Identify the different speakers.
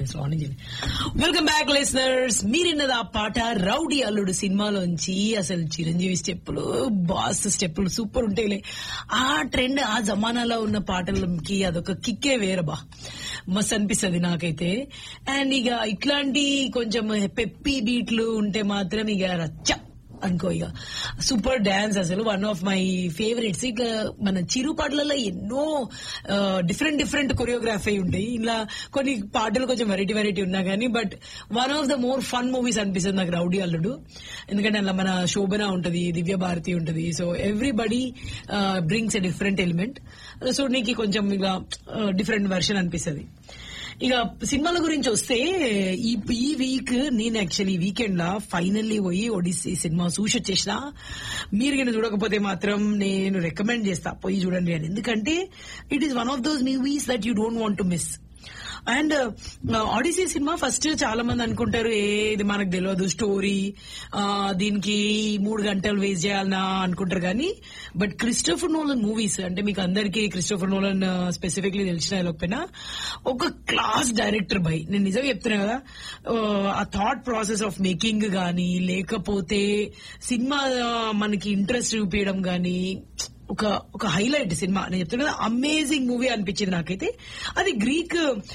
Speaker 1: welcome back listeners మీరిన్నది ఆ పాట rowdy అల్లుడు సినిమాలోంచి అసలు చిరంజీవి స్టెప్పులు బాస్ స్టెప్పులు సూపర్ ఉంటాయిలే ఆ ట్రెండ్ ఆ జమానాలో ఉన్న పాటలకి అదొక కిక్కే వేరబా మస్తు అనిపిస్తుంది నాకైతే అండ్ ఇక ఇట్లాంటి కొంచెం పెప్పి బీట్లు ఉంటే మాత్రం ఇక రచ్చ అనుకో ఇక సూపర్ డాన్స్ అసలు వన్ ఆఫ్ మై ఫేవరెట్స్ ఇక మన చిరు పాటలలో ఎన్నో డిఫరెంట్ డిఫరెంట్ కొరియోగ్రఫీ ఉంటాయి ఇలా కొన్ని పాటలు కొంచెం వెరైటీ వెరైటీ ఉన్నా కానీ but one of the more fun movies అనిపిస్తుంది నాకు రౌడీ అల్లుడు ఎందుకంటే అలా మన శోభన ఉంటది దివ్య భారతి ఉంటది so everybody brings a different element so నీకు కొంచెం ఇలా డిఫరెంట్ వెర్షన్ అనిపిస్తుంది ఇక సినిమాల గురించి వస్తే ఈ ఈ వీక్ నేను యాక్చువల్లీ వీకెండ్ లా ఫైనల్లీ పోయి ఒడిస్సీ సినిమా చూసి వచ్చేసిన మీరు కనుక చూడకపోతే మాత్రం నేను రికమెండ్ చేస్తా పోయి చూడండి అని ఎందుకంటే it is one of those movies that you don't want to miss and Odyssey cinema first చాలా మంది అనుకుంటారు ఏ ఇది మనకు తెలియదు స్టోరీ దీనికి మూడు గంటలు వేస్ట్ చేయాలనా అనుకుంటారు కానీ బట్ క్రిస్టోఫర్ నోలన్ మూవీస్ అంటే మీకు అందరికీ క్రిస్టోఫర్ నోలన్ స్పెసిఫిక్లీ తెలిసిన లేకపోయినా ఒక క్లాస్ డైరెక్టర్ బై నేను నిజంగా చెప్తున్నా కదా ఆ థాట్ ప్రాసెస్ ఆఫ్ మేకింగ్ గానీ లేకపోతే సినిమా మనకి ఇంట్రెస్ట్ చూపించడం గానీ ఒక ఒక హైలైట్ సినిమా నేను చెప్తున్నా కదా అమేజింగ్ మూవీ అనిపించింది నాకైతే అది గ్రీక్